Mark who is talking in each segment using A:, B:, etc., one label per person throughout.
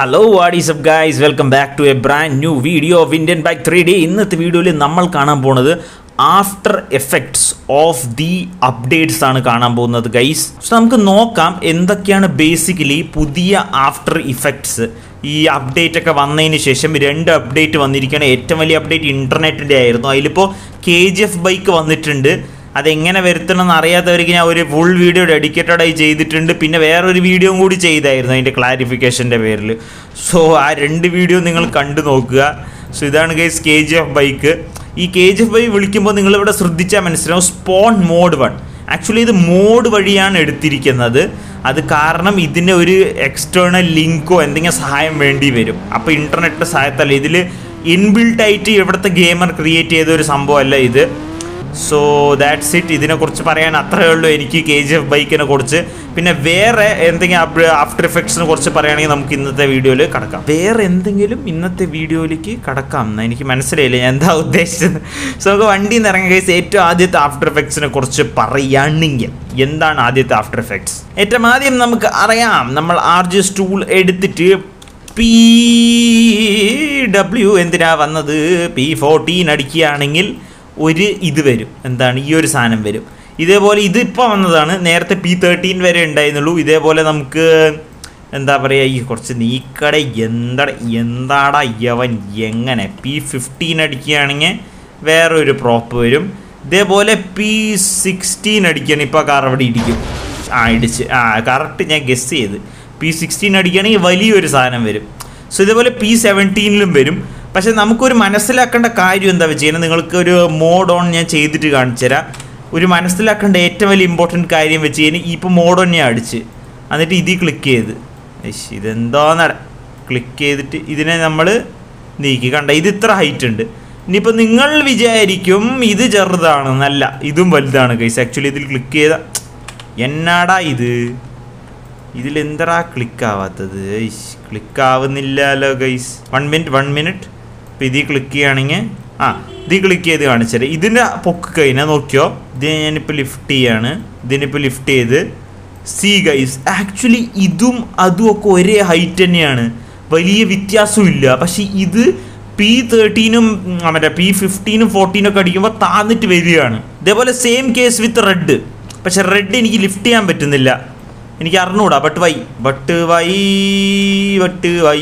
A: hello what's up guys welcome back to a brand new video of Indian bike three D ഇന്നത്തെ വീഡിയോയിൽ നമ്മൾ കാണാൻ പോകുന്നത് after effects of the updates ആണ് കാണാൻ പോകുന്നത് ഗൈസ് സോ നമുക്ക് നോക്കാം എന്തൊക്കെയാണ് ബേസിക്കലി പുതിയ ആഫ്റ്റർ ഇഫക്ട്സ് ഈ അപ്ഡേറ്റ് ഒക്കെ വന്നതിന് ശേഷം രണ്ട് അപ്ഡേറ്റ് വന്നിരിക്കുകയാണ് ഏറ്റവും വലിയ അപ്ഡേറ്റ് ഇൻ്റർനെറ്റിൻ്റെ ആയിരുന്നു അതിലിപ്പോൾ കെ ജി എഫ് ബൈക്ക് വന്നിട്ടുണ്ട് അതെങ്ങനെ വരുത്തണം എന്ന് അറിയാത്തവർക്ക് ഞാൻ ഒരു ഫുൾ വീഡിയോ ഡെഡിക്കേറ്റഡ് ആയി ചെയ്തിട്ടുണ്ട് പിന്നെ വേറൊരു വീഡിയോയും കൂടി ചെയ്തായിരുന്നു അതിൻ്റെ ക്ലാരിഫിക്കേഷൻ്റെ പേരിൽ സോ ആ രണ്ട് വീഡിയോ നിങ്ങൾ കണ്ടു നോക്കുക സോ ഇതാണ് guys K G F bike ഈ കെ ജി എഫ് ബൈക്ക് വിളിക്കുമ്പോൾ നിങ്ങളിവിടെ ശ്രദ്ധിച്ചാൽ മനസ്സിലാവും സ്പോൺ മോഡ് വൺ ആക്ച്വലി ഇത് മോഡ് വഴിയാണ് എടുത്തിരിക്കുന്നത് അത് കാരണം ഇതിന് ഒരു എക്സ്റ്റേണൽ ലിങ്കോ എന്തെങ്കിലും സഹായം വേണ്ടി വരും അപ്പോൾ ഇൻ്റർനെറ്റിൻ്റെ സഹായത്തല്ല ഇതിൽ ഇൻബിൽട്ട് ആയിട്ട് ഇവിടുത്തെ ഗെയിമർ ക്രിയേറ്റ് ചെയ്ത ഒരു സംഭവമല്ല ഇത് സോ ദാറ്റ്സ് ഇറ്റ് ഇതിനെക്കുറിച്ച് പറയാൻ അത്രയേ ഉള്ളൂ എനിക്ക് കെ ജി എഫ് ബൈക്കിനെ കുറിച്ച് പിന്നെ വേറെ എന്തെങ്കിലും ആഫ്റ്റർ എഫക്ട്സിനെ കുറിച്ച് പറയുകയാണെങ്കിൽ നമുക്ക് ഇന്നത്തെ വീഡിയോയിൽ കടക്കാം വേറെ എന്തെങ്കിലും ഇന്നത്തെ വീഡിയോയിലേക്ക് കടക്കാം എന്ന് എനിക്ക് മനസ്സിലായില്ല ഞാൻ എന്താ ഉദ്ദേശിച്ചത് സോ നമുക്ക് വണ്ടിയിൽ നിന്ന് ഇറങ്ങിയ കേസ് ഏറ്റവും ആദ്യത്തെ ആഫ്റ്റർ എഫക്ട്സിനെ കുറിച്ച് പറയുകയാണെങ്കിൽ എന്താണ് ആദ്യത്തെ ആഫ്റ്റർ എഫക്ട്സ് ഏറ്റവും ആദ്യം നമുക്ക് അറിയാം നമ്മൾ ആർ ജി സ്റ്റൂൾ എടുത്തിട്ട് പി ഡബ്ല്യു എന്തിനാ വന്നത് പി ഫോർട്ടീൻ അടിക്കുകയാണെങ്കിൽ ഒരു ഇത് വരും എന്താണ് ഈ ഒരു സാധനം വരും ഇതേപോലെ ഇതിപ്പോൾ വന്നതാണ് നേരത്തെ പി തേർട്ടീൻ വരെ ഉണ്ടായിരുന്നുള്ളൂ ഇതേപോലെ നമുക്ക് എന്താ പറയുക ഈ കുറച്ച് നീക്കട എന്താ എന്താടാ യവൻ എങ്ങനെ പി ഫിഫ്റ്റീൻ അടിക്കുകയാണെങ്കിൽ വേറെ ഒരു പ്രോപ്പ് വരും ഇതേപോലെ പി സിക്സ്റ്റീൻ അടിക്കുകയാണെങ്കിൽ ഇപ്പോൾ കാർ അവിടെ ഇടിക്കും ആ ഇടിച്ച് ആ കറക്റ്റ് ഞാൻ ഗസ് ചെയ്ത് പി സിക്സ്റ്റീൻ അടിക്കുകയാണെങ്കിൽ വലിയൊരു സാധനം വരും സോ ഇതേപോലെ പി സെവൻറ്റീനിലും വരും പക്ഷെ നമുക്കൊരു മനസ്സിലാക്കേണ്ട കാര്യം എന്താ വെച്ച് കഴിഞ്ഞാൽ നിങ്ങൾക്ക് ഒരു മോഡ് ഓൺ ഞാൻ ചെയ്തിട്ട് കാണിച്ചു തരാം ഒരു മനസ്സിലാക്കേണ്ട ഏറ്റവും വലിയ ഇമ്പോർട്ടൻറ്റ് കാര്യം വെച്ച് കഴിഞ്ഞാൽ ഇപ്പോൾ മോഡ് ഓൺ ഞാൻ അടിച്ച് എന്നിട്ട് ഇതിൽ ക്ലിക്ക് ചെയ്ത് ഇഷ്, ഇതെന്തോന്ന ക്ലിക്ക് ചെയ്തിട്ട് ഇതിനെ നമ്മൾ നീക്കി കണ്ട ഇത് ഇത്ര ഹൈറ്റ് ഉണ്ട് ഇനിയിപ്പോൾ നിങ്ങൾ വിചാരിക്കും ഇത് ചെറുതാണെന്നല്ല ഇതും വലുതാണ് കൈസ് ആക്ച്വലി ഇതിൽ ക്ലിക്ക് ചെയ്ത എന്നാടാ ഇത് ഇതിൽ എന്തടാ ക്ലിക്ക് ആവാത്തത് ക്ലിക്ക് ആവുന്നില്ലല്ലോ guys one minute one minute ഇപ്പം ഇതിൽ ക്ലിക്ക് ചെയ്യുകയാണെങ്കിൽ ആ ഇതിൽ ക്ലിക്ക് ചെയ്ത് കാണിച്ചത് ഇതിൻ്റെ പൊക്ക് കഴിഞ്ഞാൽ നോക്കിയോ ഇത് ഞാനിപ്പോൾ ലിഫ്റ്റ് ചെയ്യാണ് ഇതിനിപ്പോൾ ലിഫ്റ്റ് ചെയ്ത് സി ഗൈസ് ആക്ച്വലി ഇതും അതും ഒക്കെ ഒരേ ഹൈറ്റ് തന്നെയാണ് വലിയ വ്യത്യാസമില്ല പക്ഷേ ഇത് പി തേർട്ടീനും മറ്റേ പി ഫിഫ്റ്റീനും ഫോർട്ടീനും ഒക്കെ അടിക്കുമ്പോൾ താന്നിട്ട് വരികയാണ് ഇതേപോലെ സെയിം കേസ് വിത്ത് റെഡ് പക്ഷെ റെഡ് എനിക്ക് ലിഫ്റ്റ് ചെയ്യാൻ പറ്റുന്നില്ല എനിക്ക് അറിഞ്ഞൂടാ but why but why but why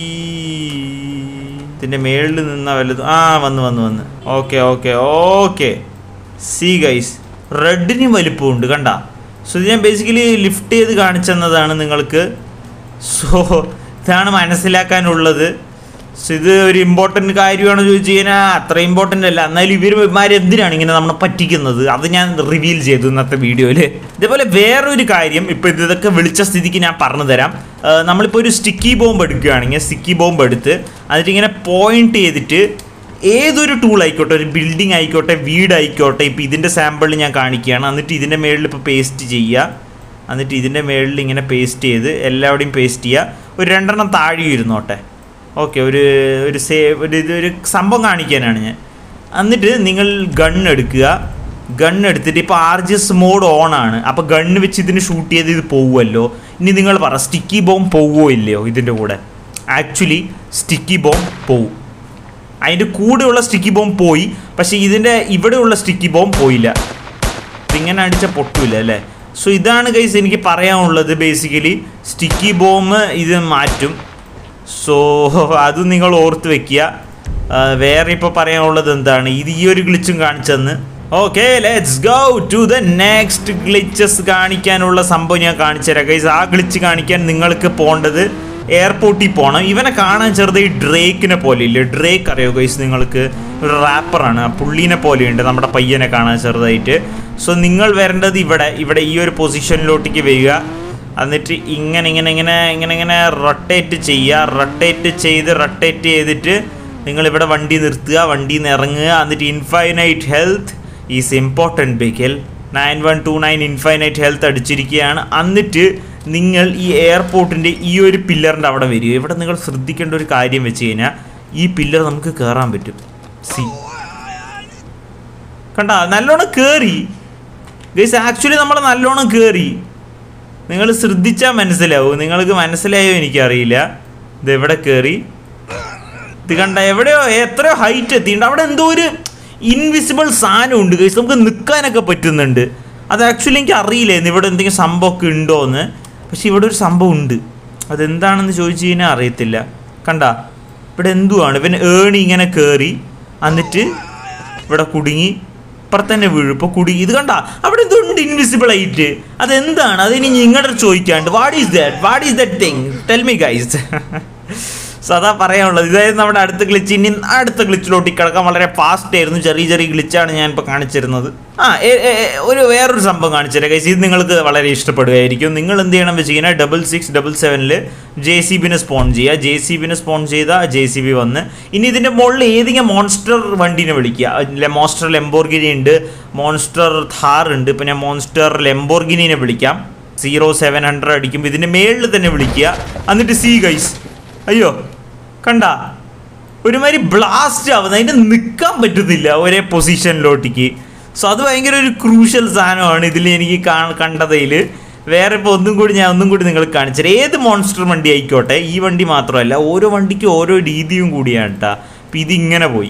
A: ഇതിൻ്റെ മേളിൽ നിന്ന വല്ലത് ആ വന്ന് വന്ന് വന്ന് okay okay okay see guys റെഡിന് വലിപ്പമുണ്ട് കണ്ട സോ ഇത് ഞാൻ ബേസിക്കലി ലിഫ്റ്റ് ചെയ്ത് കാണിച്ചെന്നതാണ് നിങ്ങൾക്ക് സോ ഇതാണ് മനസ്സിലാക്കാനുള്ളത് സോ ഇത് ഒരു ഇമ്പോർട്ടൻ്റ് കാര്യമാണോ ചോദിച്ചു കഴിഞ്ഞാൽ അത്ര ഇമ്പോർട്ടൻ്റ് അല്ല എന്നാലും ഇവർ എന്തിനാണ് ഇങ്ങനെ നമ്മളെ പറ്റിക്കുന്നത് അത് ഞാൻ റിവീൽ ചെയ്തു ഇന്നത്തെ വീഡിയോയിൽ ഇതേപോലെ വേറൊരു കാര്യം ഇപ്പോൾ ഇതൊക്കെ വിളിച്ച സ്ഥിതിക്ക് ഞാൻ പറഞ്ഞു തരാം ആ, നമ്മളിപ്പോൾ ഒരു സ്റ്റിക്കി ബോംബ് എടുക്കുകയാണെങ്കിൽ സ്റ്റിക്കി ബോംബ് എടുത്ത് എന്നിട്ട് ഇങ്ങനെ പോയിന്റ് ചെയ്തിട്ട് ഏതൊരു ടൂൾ ആയിക്കോട്ടെ ഒരു ബിൽഡിംഗ് ആയിക്കോട്ടെ വീടായിക്കോട്ടെ ഇപ്പോൾ ഇതിൻ്റെ സാമ്പിൾ ഞാൻ കാണിക്കുകയാണ് എന്നിട്ട് ഇതിൻ്റെ മേളിൽ ഇപ്പോൾ പേസ്റ്റ് ചെയ്യുക എന്നിട്ട് ഇതിൻ്റെ മേളിൽ ഇങ്ങനെ പേസ്റ്റ് ചെയ്ത് എല്ലാവിടെയും പേസ്റ്റ് ചെയ്യുക ഒരു രണ്ടെണ്ണം താഴെ ഇരുന്നോട്ടെ ഓക്കെ ഒരു ഒരു സേ ഒരു ഇത് ഒരു സംഭവം കാണിക്കാനാണ് ഞാൻ എന്നിട്ട് നിങ്ങൾ ഗൺ എടുക്കുക ഗൺ എടുത്തിട്ട് ഇപ്പോൾ R G S mode on ആണ് അപ്പോൾ ഗണ്ണ് വെച്ച് ഇതിന് ഷൂട്ട് ചെയ്ത് ഇത് പോവുമല്ലോ ഇനി നിങ്ങൾ പറ സ്റ്റിക്കി ബോംബ് പോവുമോ ഇല്ലയോ ഇതിൻ്റെ കൂടെ ആക്ച്വലി സ്റ്റിക്കി ബോംബ് പോവും അതിൻ്റെ കൂടെയുള്ള സ്റ്റിക്കി ബോംബ് പോയി പക്ഷേ ഇതിൻ്റെ ഇവിടെയുള്ള സ്റ്റിക്കി ബോംബ് പോയില്ല ഇതിങ്ങനെ അടിച്ച പൊട്ടില്ല അല്ലേ സോ ഇതാണ് ഗൈസ് എനിക്ക് പറയാനുള്ളത് ബേസിക്കലി സ്റ്റിക്കി ബോംബ് ഇത് മാറ്റും സോ അത് നിങ്ങൾ ഓർത്ത് വെക്കുക ആ, വേറെ ഇപ്പോൾ പറയാനുള്ളത് എന്താണ് ഇത് ഈ ഒരു ഗ്ലിച്ചും കാണിച്ചെന്ന് okay let's go to the next glitches കാണിക്കാനുള്ള സംഭവം ഞാൻ കാണിച്ചു തരാം ഗൈസ് ആ ഗ്ലിച്ച് കാണിക്കാൻ നിങ്ങൾക്ക് പോകേണ്ടത് എയർപോർട്ടിൽ പോകണം ഇവനെ കാണാൻ ചെറുതായി ഡ്രേക്കിനെ പോലെ ഇല്ലേ ഡ്രേക്ക് അറിയോ ഗൈസ് നിങ്ങൾക്ക് ഒരു റാപ്പറാണ് ആ പുള്ളീനെ പോലെയുണ്ട് നമ്മുടെ പയ്യനെ കാണാൻ ചെറുതായിട്ട് സോ നിങ്ങൾ വരേണ്ടത് ഇവിടെ ഇവിടെ ഈ ഒരു പൊസിഷനിലോട്ടേക്ക് വരിക എന്നിട്ട് ഇങ്ങനെ ഇങ്ങനെ ഇങ്ങനെ ഇങ്ങനെ ഇങ്ങനെ റൊട്ടേറ്റ് ചെയ്യുക റൊട്ടേറ്റ് ചെയ്ത് റൊട്ടേറ്റ് ചെയ്തിട്ട് നിങ്ങൾ ഇവിടെ വണ്ടി നിർത്തുക വണ്ടിയിൽ നിന്ന് ഇറങ്ങുക എന്നിട്ട് ഇൻഫൈനൈറ്റ് ഹെൽത്ത് ഈസ് ഇമ്പോർട്ടൻറ്റ് ബിക്കൽ nine one two nine infinite health അടിച്ചിരിക്കുകയാണ് എന്നിട്ട് നിങ്ങൾ ഈ എയർപോർട്ടിൻ്റെ ഈ ഒരു പില്ലറിൻ്റെ അവിടെ വരിക ഇവിടെ നിങ്ങൾ ശ്രദ്ധിക്കേണ്ട ഒരു കാര്യം വെച്ച് കഴിഞ്ഞാൽ ഈ പില്ലർ നമുക്ക് കയറാൻ പറ്റും സി കണ്ട നല്ലോണം കയറി ഗൈസ് ആക്ച്വലി നമ്മൾ നല്ലോണം കയറി നിങ്ങൾ ശ്രദ്ധിച്ചാൽ മനസ്സിലാവും നിങ്ങൾക്ക് മനസ്സിലായോ എനിക്കറിയില്ല ഇത് എവിടെ കയറി ഇത് കണ്ട എവിടെയോ എത്രയോ ഹൈറ്റ് എത്തിയിട്ടുണ്ട് അവിടെ എന്തോ ഒരു ഇൻവിസിബിൾ സാധനം ഉണ്ട് ഗൈസ് നമുക്ക് നിൽക്കാനൊക്കെ പറ്റുന്നുണ്ട് അത് ആക്ച്വലി എനിക്ക് അറിയില്ലായിരുന്നു ഇവിടെ എന്തെങ്കിലും സംഭവമൊക്കെ ഉണ്ടോ എന്ന് പക്ഷെ ഇവിടെ ഒരു സംഭവം ഉണ്ട് അതെന്താണെന്ന് ചോദിച്ചു കഴിഞ്ഞാൽ അറിയത്തില്ല കണ്ട ഇവിടെ എന്തുവാണ് ഇവൻ ഏണി ഇങ്ങനെ കയറി എന്നിട്ട് ഇവിടെ കുടുങ്ങി ഇപ്പുറത്ത് തന്നെ വീഴും ഇപ്പോൾ കുടുങ്ങി ഇത് കണ്ട അവിടെ ഇതുണ്ട് ഇൻവിസിബിൾ ആയിട്ട് അതെന്താണ് അതിനി നിങ്ങളുടെ ചോദിക്കാണ്ട് what is that what is that thing tell me guys സദാ പറയാനുള്ളത് ഇതായിരുന്നു നമ്മുടെ അടുത്ത ഗ്ലിച്ച് ഇനി അടുത്ത ഗ്ലിച്ചിലോട്ട് കിടക്കാൻ വളരെ ഫാസ്റ്റ് ആയിരുന്നു ചെറിയ ചെറിയ ഗ്ലിച്ചാണ് ഞാൻ ഇപ്പോൾ കാണിച്ചിരുന്നത് ആ എ- എ- എ- ഒരു വേറൊരു സംഭവം കാണിച്ചുതരാം കൈസ് ഇത് നിങ്ങൾക്ക് വളരെ ഇഷ്ടപ്പെടുകയായിരിക്കും നിങ്ങൾ എന്ത് ചെയ്യണം വെച്ച് കഴിഞ്ഞാൽ ഡബിൾ സിക്സ് ഡബിൾ സെവനിൽ ജെ സി ബിനെ സ്പോൺ ചെയ്യുക ജെ സി ബിനെ സ്പോൺ ചെയ്താൽ ജെ സി ബി വന്ന് ഇനി ഇതിൻ്റെ മുകളിൽ ഏതെങ്കിലും മോൺസ്റ്റർ വണ്ടീനെ വിളിക്കുക അതിലെ മോൺസ്റ്റർ ലെംബോർഗിനി ഉണ്ട് മോൺസ്റ്റർ ഥാർ ഉണ്ട് ഇപ്പം ഞാൻ മോൺസ്റ്റർ ലെംബോർഗിനിനെ വിളിക്കാം സീറോ സെവൻ ഹൺഡ്രഡ് അടിക്കുമ്പോൾ ഇതിൻ്റെ മേളിൽ തന്നെ വിളിക്കുക എന്നിട്ട് സി ഗൈസ് അയ്യോ കണ്ട ഒരുമാതിരി ബ്ലാസ്റ്റ് ആവുന്നത് അതിന് നിൽക്കാൻ പറ്റുന്നില്ല ഒരേ പൊസിഷനിലോട്ടേക്ക് സോ അത് ഭയങ്കര ഒരു ക്രൂഷ്യൽ സാധനമാണ് ഇതിൽ എനിക്ക് കാ കണ്ടതിൽ വേറെ ഇപ്പോൾ ഒന്നും കൂടി ഞാൻ ഒന്നും കൂടി നിങ്ങൾ കാണിച്ചത് ഏത് മോൺസ്റ്റർ വണ്ടി ആയിക്കോട്ടെ ഈ വണ്ടി മാത്രമല്ല ഓരോ വണ്ടിക്കും ഓരോ രീതിയും കൂടിയാണ് കേട്ടോ അപ്പം ഇതിങ്ങനെ പോയി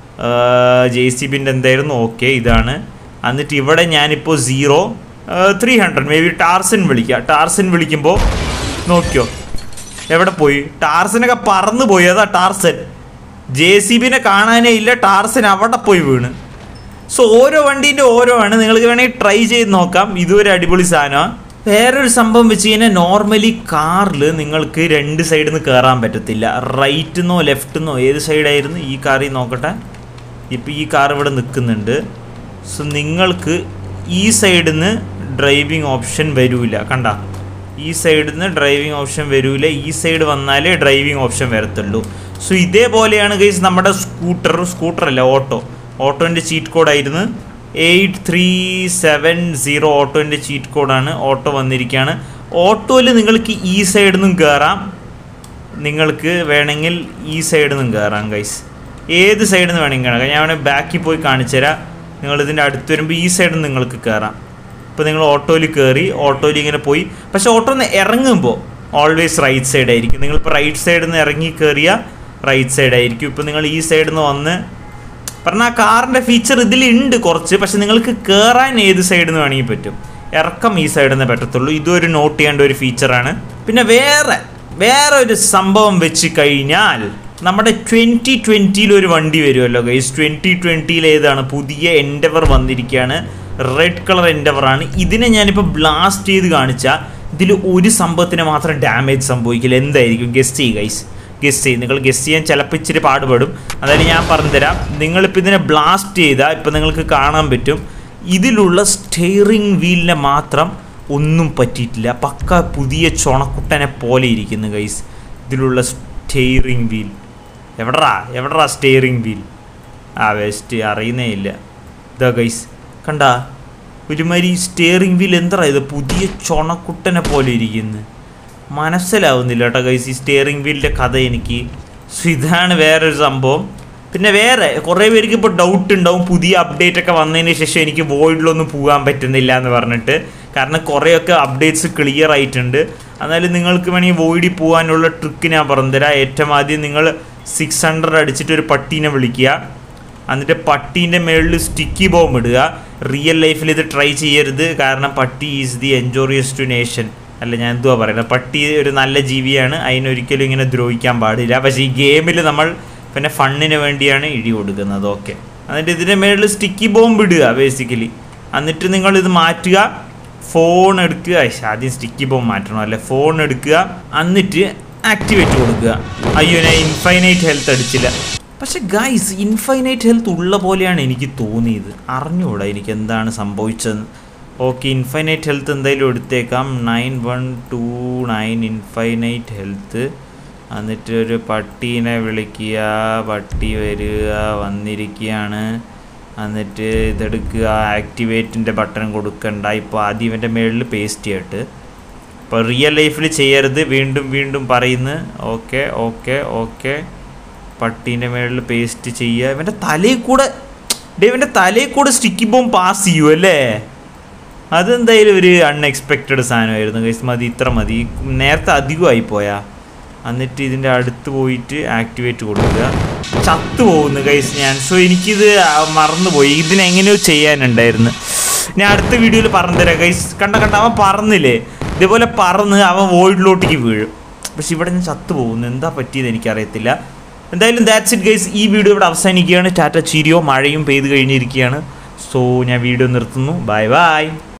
A: ജെ സി ബിൻ്റെ എന്തായിരുന്നു ഓക്കെ ഇതാണ് എന്നിട്ട് ഇവിടെ ഞാനിപ്പോൾ zero three hundred may be Tarzan വിളിക്കുക ടാർസൻ വിളിക്കുമ്പോൾ നോക്കിയോ എവിടെ പോയി ടാർസനൊക്കെ പറന്നു പോയി അതാ ടാർസൻ ജെ സി ബിനെ കാണാനേ ഇല്ല ടാർസൻ അവിടെ പോയി വീണ് സോ ഓരോ വണ്ടീൻ്റെ ഓരോ ആണ് നിങ്ങൾക്ക് വേണമെങ്കിൽ ട്രൈ ചെയ്ത് നോക്കാം ഇതൊരു അടിപൊളി സാധനമാണ് വേറൊരു സംഭവം വെച്ച് കഴിഞ്ഞാൽ നോർമലി കാറിൽ നിങ്ങൾക്ക് രണ്ട് സൈഡിൽ നിന്ന് കയറാൻ പറ്റത്തില്ല റൈറ്റ് നിന്നോ ലെഫ്റ്റ് നിന്നോ ഏത് സൈഡായിരുന്നു ഈ കാറിൽ നോക്കട്ടെ ഇപ്പോൾ ഈ കാർ ഇവിടെ നിൽക്കുന്നുണ്ട് സോ നിങ്ങൾക്ക് ഈ സൈഡിൽ നിന്ന് ഡ്രൈവിംഗ് ഓപ്ഷൻ വരൂല കണ്ട ഈ സൈഡിൽ നിന്ന് ഡ്രൈവിംഗ് ഓപ്ഷൻ വരൂല ഈ സൈഡ് വന്നാലേ ഡ്രൈവിംഗ് ഓപ്ഷൻ വരത്തുള്ളൂ സോ ഇതേപോലെയാണ് ഗൈസ് നമ്മുടെ സ്കൂട്ടർ സ്കൂട്ടർ അല്ല ഓട്ടോ ഓട്ടോൻ്റെ ചീറ്റ് കോഡായിരുന്നു എയ്റ്റ് ത്രീ സെവൻ സീറോ ഓട്ടോൻ്റെ ചീറ്റ് കോഡാണ് ഓട്ടോ വന്നിരിക്കുകയാണ് ഓട്ടോയിൽ നിങ്ങൾക്ക് ഈ സൈഡിൽ നിന്നും കയറാം നിങ്ങൾക്ക് വേണമെങ്കിൽ ഈ സൈഡിൽ നിന്നും കയറാം ഗൈസ് ഏത് സൈഡിൽ നിന്ന് വേണമെങ്കിൽ കയറാം ഞാൻ വേണമെങ്കിൽ ബാക്കിൽ പോയി കാണിച്ചു തരാം നിങ്ങൾ ഇതിൻ്റെ അടുത്ത് വരുമ്പോൾ ഈ സൈഡിൽ നിന്ന് നിങ്ങൾക്ക് കയറാം ഇപ്പോൾ നിങ്ങൾ ഓട്ടോയിൽ കയറി ഓട്ടോയിൽ ഇങ്ങനെ പോയി പക്ഷേ ഓട്ടോ നിന്ന് ഇറങ്ങുമ്പോൾ ഓൾവേസ് റൈറ്റ് സൈഡ് ആയിരിക്കും നിങ്ങളിപ്പോൾ റൈറ്റ് സൈഡിൽ നിന്ന് ഇറങ്ങി കയറിയ റൈറ്റ് സൈഡ് ആയിരിക്കും ഇപ്പോൾ നിങ്ങൾ ഈ സൈഡിൽ നിന്ന് വന്ന് പറഞ്ഞാൽ ആ കാറിൻ്റെ ഫീച്ചർ ഇതിലുണ്ട് കുറച്ച് പക്ഷെ നിങ്ങൾക്ക് കയറാൻ ഏത് സൈഡിൽ നിന്ന് വേണമെങ്കിൽ പറ്റും ഇറക്കം ഈ സൈഡിൽ നിന്ന് പറ്റത്തുള്ളൂ ഇതും ഒരു നോട്ട് ചെയ്യേണ്ട ഒരു ഫീച്ചറാണ് പിന്നെ വേറെ വേറെ ഒരു സംഭവം വെച്ച് കഴിഞ്ഞാൽ നമ്മുടെ ട്വൻറ്റി ട്വൻറ്റിയിൽ ഒരു വണ്ടി വരുമല്ലോ ഗൈസ് ട്വൻറ്റി ട്വൻറ്റിയിൽ ഏതാണ് പുതിയ എൻഡവർ വന്നിരിക്കുകയാണ് റെഡ് കളർ എൻഡവർ ആണ് ഇതിനെ ഞാനിപ്പോൾ ബ്ലാസ്റ്റ് ചെയ്ത് കാണിച്ചാൽ ഇതിൽ ഒരു സംഭവത്തിന് മാത്രം ഡാമേജ് സംഭവിക്കില്ല എന്തായിരിക്കും ഗസ്റ്റ് ചെയ്യുക ഗൈസ് ഗസ് ചെയ്യും നിങ്ങൾ ഗസ് ചെയ്യാൻ ചിലപ്പോൾ ഇച്ചിരി പാടുപെടും അതായത് ഞാൻ പറഞ്ഞുതരാം നിങ്ങളിപ്പോൾ ഇതിനെ ബ്ലാസ്റ്റ് ചെയ്താൽ ഇപ്പം നിങ്ങൾക്ക് കാണാൻ പറ്റും ഇതിലുള്ള സ്റ്റെയറിംഗ് വീലിനെ മാത്രം ഒന്നും പറ്റിയിട്ടില്ല പക്ക പുതിയ ചുണക്കുട്ടനെ പോലെ ഇരിക്കുന്നു ഗൈസ് ഇതിലുള്ള സ്റ്റെയറിംഗ് വീൽ എവിടറാ എവിടറാ സ്റ്റെയറിംഗ് വീൽ ആ വേസ്റ്റ് അറിയുന്നേ ഇല്ല ഇതാ ഗൈസ് കണ്ട ഒരുമാതിരി സ്റ്റെയറിംഗ് വീൽ എന്താ ഇത് പുതിയ ചുണക്കുട്ടനെ പോലെ ഇരിക്കുന്നു മനസ്സിലാവുന്നില്ല കേട്ടോ ഗൈസ് ഈ സ്റ്റിയറിംഗ് വീലിൻ്റെ കഥ എനിക്ക് സോ ഇതാണ് വേറൊരു സംഭവം പിന്നെ വേറെ കുറേ പേർക്ക് ഇപ്പോൾ ഡൗട്ട് ഉണ്ടാവും പുതിയ അപ്ഡേറ്റ് ഒക്കെ വന്നതിന് ശേഷം എനിക്ക് വോയിഡിലൊന്നും പോകാൻ പറ്റുന്നില്ല എന്ന് പറഞ്ഞിട്ട് കാരണം കുറേയൊക്കെ അപ്ഡേറ്റ്സ് ക്ലിയർ ആയിട്ടുണ്ട് എന്നാലും നിങ്ങൾക്ക് വേണമെങ്കിൽ വോയിഡിൽ പോകാനുള്ള ട്രിക്ക് ഞാൻ പറഞ്ഞുതരാം ഏറ്റവും ആദ്യം നിങ്ങൾ സിക്സ് ഹൺഡ്രഡ് അടിച്ചിട്ട് ഒരു പട്ടീനെ വിളിക്കുക എന്നിട്ട് പട്ടീൻ്റെ മേളിൽ സ്റ്റിക്കി ബോംബ് ഇടുക റിയൽ ലൈഫിൽ ഇത് ട്രൈ ചെയ്യരുത് കാരണം പട്ടി is the injurious to nation അല്ല ഞാൻ എന്തുവാ പറയുന്നത് പട്ടി ഒരു നല്ല ജീവിയാണ് അതിനൊരിക്കലും ഇങ്ങനെ ദ്രോഹിക്കാൻ പാടില്ല പക്ഷേ ഈ ഗെയിമിൽ നമ്മൾ പിന്നെ ഫണ്ണിന് വേണ്ടിയാണ് ഇടി കൊടുക്കുന്നത് ഓക്കെ എന്നിട്ട് ഇതിൻ്റെ മേളിൽ സ്റ്റിക്കി ബോംബ് ഇടുക ബേസിക്കലി എന്നിട്ട് നിങ്ങൾ ഇത് മാറ്റുക ഫോൺ എടുക്കുക ശ്ശെ, ആദ്യം സ്റ്റിക്കി ബോംബ് മാറ്റണം അല്ലേ ഫോൺ എടുക്കുക എന്നിട്ട് ആക്ടിവേറ്റ് കൊടുക്കുക അയ്യോ ഞാൻ ഇൻഫൈനൈറ്റ് ഹെൽത്ത് അടിച്ചില്ല പക്ഷെ ഗൈസ് ഇൻഫൈനൈറ്റ് ഹെൽത്ത് ഉള്ള പോലെയാണ് എനിക്ക് തോന്നിയത് അറിഞ്ഞുകൂടാ എനിക്ക് എന്താണ് സംഭവിച്ചതെന്ന് ഓക്കെ ഇൻഫൈനൈറ്റ് ഹെൽത്ത് എന്തായാലും എടുത്തേക്കാം nine one two nine infinite health എന്നിട്ട് ഒരു പട്ടീനെ വിളിക്കുക പട്ടി വരിക വന്നിരിക്കുകയാണ് എന്നിട്ട് ഇതെടുക്കുക ആക്ടിവേറ്റിൻ്റെ ബട്ടൺ കൊടുക്കണ്ട ഇപ്പോൾ ആദ്യം ഇവൻ്റെ മേളിൽ പേസ്റ്റ് ചെയ്തിട്ട് ഇപ്പോൾ റിയൽ ലൈഫിൽ ചെയ്യരുത് വീണ്ടും വീണ്ടും പറയുന്നു ഓക്കെ ഓക്കെ ഓക്കെ പട്ടീൻ്റെ മേളിൽ പേസ്റ്റ് ചെയ്യുക ഇവൻ്റെ തലയിൽ കൂടെ ഡേ ഇവൻ്റെ തലയിൽ കൂടെ സ്റ്റിക്കി ബോംബ് പാസ് ചെയ്യൂ അല്ലേ അതെന്തായാലും ഒരു അൺഎക്സ്പെക്റ്റഡ് സാധനമായിരുന്നു ഗൈസ് മതി ഇത്ര മതി നേരത്തെ അധികമായി പോയാ എന്നിട്ട് ഇതിൻ്റെ അടുത്ത് പോയിട്ട് ആക്ടിവേറ്റ് കൊടുക്കുക ചത്തു പോകുന്നു ഗൈസ് ഞാൻ സോ എനിക്കിത് ആ, മറന്നുപോയി ഇതിനെങ്ങനെയോ ചെയ്യാനുണ്ടായിരുന്നു ഞാൻ അടുത്ത വീഡിയോയിൽ പറഞ്ഞു തരാം ഗൈസ് കണ്ട കണ്ട അവൻ പറന്നില്ലേ ഇതേപോലെ പറന്ന് അവൻ വോയിഡിലോട്ടേക്ക് വീഴും പക്ഷെ ഇവിടെ ഞാൻ ചത്തു പോകുന്നു എന്താ പറ്റിയത് എനിക്കറിയത്തില്ല എന്തായാലും ദാറ്റ്സ് ഇറ്റ് ഗൈസ് ഈ വീഡിയോ ഇവിടെ അവസാനിക്കുകയാണ് ടാറ്റ ചീരിയോ മഴയും പെയ്ത് കഴിഞ്ഞിരിക്കുകയാണ് സോ ഞാൻ വീഡിയോ നിർത്തുന്നു ബൈ ബൈ